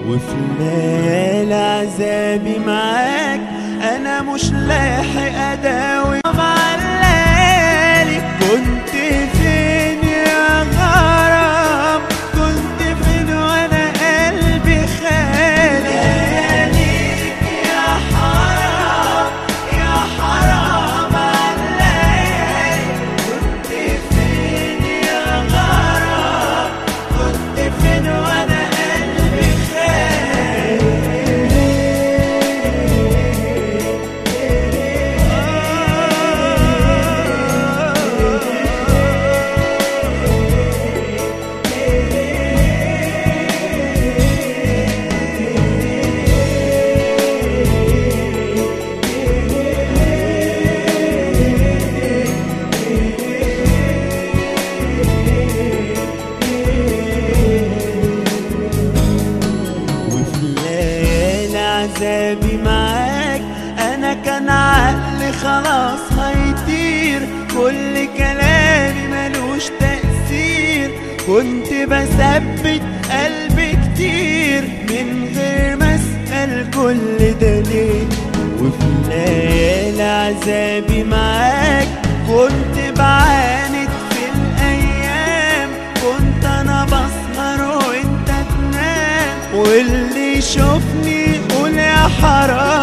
وفي ليالي عذابي معاك انا مش لاحق اداوي مع الليالي كنت فين يا غرام كنت فين وانا قلبي خالي لياليك يا حرام يا حرام عليالي كنت فين يا غرام كنت فين وانا قلبي وفي ليالي عذابي معاك انا كان عقلي خلاص هيطير كل كلامي ملوش تأثير كنت بثبت قلبي كتير من غير ما اسأل كل ده ليه وفي ليالي عذابي معاك كنت بعاند في الايام كنت انا بسهر وانت تنام واللي يشوفني يقول يا حرام